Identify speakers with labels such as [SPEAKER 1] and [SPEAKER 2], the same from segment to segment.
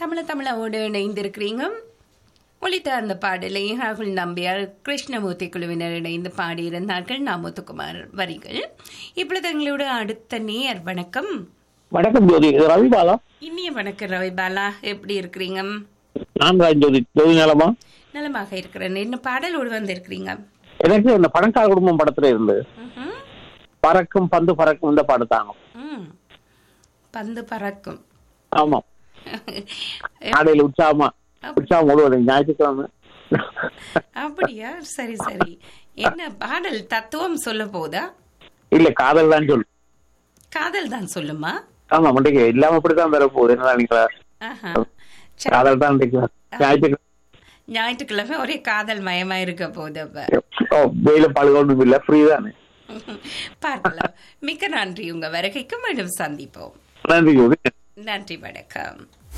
[SPEAKER 1] தமிழ தமிழோடு இணைந்திருக்கிறீங்க ஒலித்த அந்த பாடலை ராகுல் நம்பியார் கிருஷ்ணமூர்த்தி குழுவினர் இணைந்து பாடியிருந்தார்கள் நாமுத்துக்குமார் வரிகள் இப்பொழுது எங்களோட அடுத்த நேர் வணக்கம்
[SPEAKER 2] வணக்கம் ஜோதி இது ரவிபாலா
[SPEAKER 1] இனிய வணக்கம் ரவி பாலா எப்படி இருக்கிறீங்க
[SPEAKER 2] நான் தான் ஜோதி ஜோதி நலமா
[SPEAKER 1] நலமாக இருக்கிறேன் என்ன பாடலோடு வந்திருக்கிறீங்க
[SPEAKER 2] எனக்கு இந்த பணக்கார குடும்பம் படத்துல இருந்து
[SPEAKER 1] ம்ஹும்.
[SPEAKER 2] பறக்கும் பந்து பறக்கும் இந்த பாடு தாங்க
[SPEAKER 1] ம். பந்து பறக்கும்
[SPEAKER 2] ஆமா காலையில உற்சாகமா உற்சாகம் முழுவதும் ஞாயிற்றுக்கிழமை
[SPEAKER 1] அப்படியா சரி சரி என்ன பாடல் தத்துவம் சொல்ல போதா
[SPEAKER 2] இல்ல காதல் தான் சொல்லு
[SPEAKER 1] காதல் தான் சொல்லுமா
[SPEAKER 2] ஆமா முண்டைக்கு இல்லாம இப்படிதான் வர போகுது என்ன நினைக்கிறா
[SPEAKER 1] ஆஹா. சரி.
[SPEAKER 2] காதல் தான் இன்றைக்கு ஞாயிற்றுக்கிழமை
[SPEAKER 1] ஞாயிற்றுக்கிழமை ஒரே காதல் மயமா இருக்க போகுது அப்ப
[SPEAKER 2] ஓ, வெயில பால்கொண்டும் இல்ல ஃப்ரீ தானே
[SPEAKER 1] பார்க்கலாம் மிக்க நன்றி உங்க வருகைக்கு மீண்டும் சந்திப்போம்
[SPEAKER 2] நன்றி ஜோதி
[SPEAKER 1] நன்றி வணக்கம்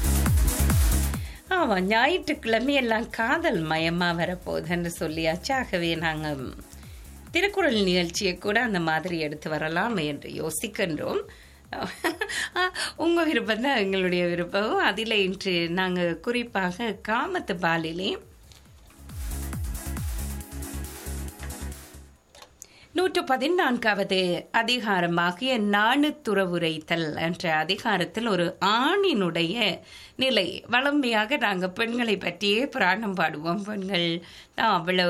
[SPEAKER 1] ஆமா ஞாயிற்றுக்கிழமை எல்லாம் காதல் மயமா வரப்போகுதுன்னு சொல்லியாச்சு ஆகவே நாங்க திருக்குறள் நிகழ்ச்சியை கூட அந்த மாதிரி எடுத்து வரலாம் என்று யோசிக்கின்றோம் ஆ, உங்க விருப்பம் தான் எங்களுடைய விருப்பம் அதில் இன்று நாங்க குறிப்பாக காமத்து பாலிலே நூற்று பதினான்காவது அதிகாரமாகிய நாணுத்துறவுரைத்தல் என்ற அதிகாரத்தில் ஒரு ஆணினுடைய நிலை வளமையாக நாங்கள் பெண்களை பற்றியே புராணம் பாடுவோம் பெண்கள் தான் அவ்வளவு